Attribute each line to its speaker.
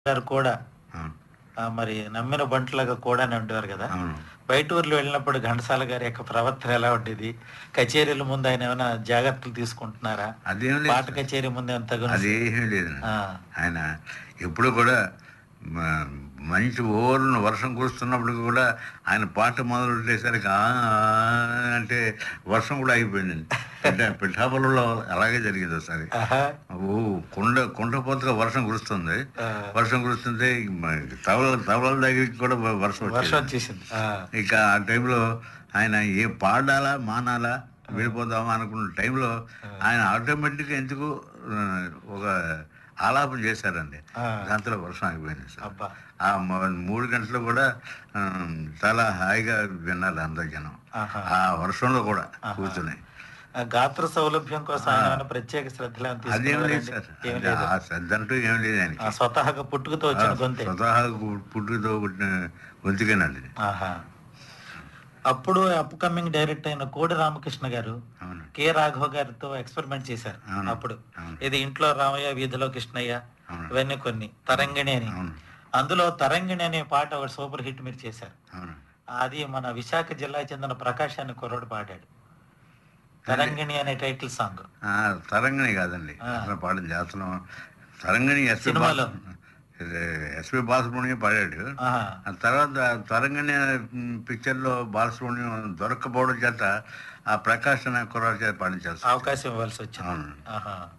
Speaker 1: గారు కూడా
Speaker 2: అవును
Speaker 1: ఆ, మరి నమ్మిన బంటులాగా కూడా అని ఉండేవారు కదా
Speaker 2: అవును
Speaker 1: బయట ఊర్లు వెళ్ళినప్పుడు ఘంటసాల గారి యొక్క ప్రవర్తన ఎలా ఉండేది కచేరీల ముందు ఆయన ఏమైనా జాగ్రత్తలు తీసుకుంటున్నారా
Speaker 2: అదేం
Speaker 1: పాట
Speaker 2: లేదు
Speaker 1: కచేరీ ముందు ఏమైనా తగు
Speaker 2: అదేం లేదు
Speaker 1: ఆ,
Speaker 2: ఆయన ఎప్పుడు కూడా మ- మంచి ఓరును వర్షం కురుస్తున్నప్పుడు కూడా ఆయన పాట మొదలు పెట్టేసరికి "ఆ, ఆ" అంటే వర్షం కూడా అయిపోయిందండి పిఠ పిఠాపురంలో అలాగే జరిగింది ఒకసారి
Speaker 1: ఆహా,
Speaker 2: ఓ కొండ కొండపోతగా వర్షం కురుస్తుంది
Speaker 1: ఆ,
Speaker 2: వర్షం కురుస్తుంటే మ- తవల తవలల దగ్గరికి కూడా వర్షం
Speaker 1: వర్షం
Speaker 2: వచ్చింది
Speaker 1: వచ్చేసింది ఆ,
Speaker 2: ఇక ఆ టైంలో ఆయన ఏ పాడాలా మానాలా వెళ్ళిపోదామా అనుకున్న టైంలో ఆయన ఆటోమేటిక్గా ఎందుకు ఆ, ఒక ఆలాపన చేశారండి
Speaker 1: ఆ.
Speaker 2: దాంతో వర్షం ఆగిపోయింది సార్
Speaker 1: అబ్బా
Speaker 2: ఆ మ- మూడు గంటలు కూడా ఆ, చాలా హాయిగా విన్నారు అందరు జనం
Speaker 1: ఆహా.
Speaker 2: ఆ వర్షంలో కూడా కూర్చుని
Speaker 1: ఆ, గాత్ర సౌలభ్యం కోసం ఆయన ఏమైనా ప్రత్యేక శ్రద్ధలు ఏమైనా
Speaker 2: అదేం లేదు
Speaker 1: తీసుకున్నారండి?
Speaker 2: సార్
Speaker 1: ఏం
Speaker 2: అది
Speaker 1: లేదు
Speaker 2: ఆ శ్రద్ధ అంటూ ఏం లేదు ఆయనకి
Speaker 1: ఆ, స్వతహాగా పుట్టుకతో వచ్చిన గొంతే
Speaker 2: స్వతహాగా పుట్టుకతో పుట్టిన గొంతుకేనండి
Speaker 1: ఆహా అప్పుడు అప్కమింగ్ డైరెక్టర్ అయిన కోడి రామకృష్ణ గారు
Speaker 2: అవును
Speaker 1: కె రాఘవ గారితో ఎక్స్పెరిమెంట్ చేశారు
Speaker 2: అవును.
Speaker 1: అప్పుడు
Speaker 2: అవును.
Speaker 1: ఇది ఇంట్లో రామయ్య వీధిలో కృష్ణయ్య
Speaker 2: అవును.
Speaker 1: ఇవన్నీ కొన్ని తరంగిణి అని
Speaker 2: అవును
Speaker 1: అందులో తరంగిణి అనే పాట ఒక సూపర్ హిట్ మీరు చేశారు
Speaker 2: అవును
Speaker 1: అది మన విశాఖ జిల్లా చెందిన ప్రకాష్ అనే కుర్రోడు పాడాడు తరంగిణి అనే టైటిల్ సాంగ్
Speaker 2: ఆ, తరంగిణి కాదండి
Speaker 1: ఆ.
Speaker 2: అసలు పాడిన చేస్తున్నాం తరంగిణి ఎస్పి
Speaker 1: సినిమాలో.
Speaker 2: ఎస్పి బాలసుబ్రహ్మణ్యం పాడాడు
Speaker 1: ఆహా.
Speaker 2: ఆ తర్వాత తరంగిణి పిక్చర్లో బాలసుబ్రహ్మణ్యం దొరకపోవడం చేత ఆ ప్రకాశ్ అనే కుర్రాడు చేత పాడించాల్సి
Speaker 1: అవకాశం ఇవ్వాల్సి వచ్చింది
Speaker 2: అవును
Speaker 1: ఆహా